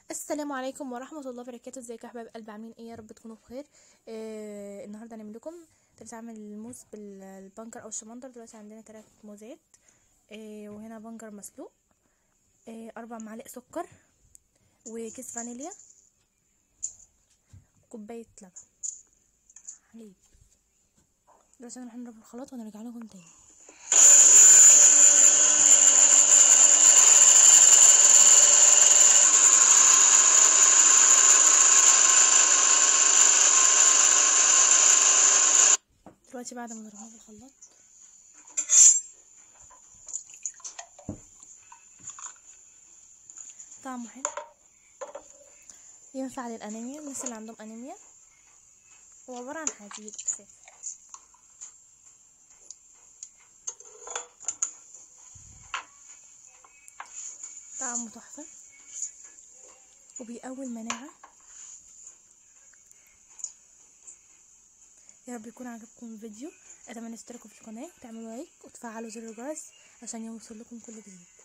السلام عليكم ورحمة الله وبركاته ازيكم يا حبايب قلبي عاملين ايه يا رب تكونوا بخير آه النهارده هنعمل لكم طريقة اعمل الموز بالبنجر او الشمندر دلوقتي عندنا تلات موزات آه وهنا بنجر مسلوق آه اربع معالق سكر وكيس فانيليا كوباية لبن حليب دلوقتي هنروح نضرب الخلاط ونرجع لكم تاني دلوقتي بعد ما ضربناه في الخلاط طعمه حلو ينفع للأنيميا الناس اللي عندهم أنيميا هو عبارة عن حديد أساسا طعمه تحفة وبيقوي المناعة يا رب يكون عجبكم الفيديو اتمنى تشتركوا في القناه وتعملوا لايك وتفعلوا زر الجرس عشان يوصل لكم كل جديد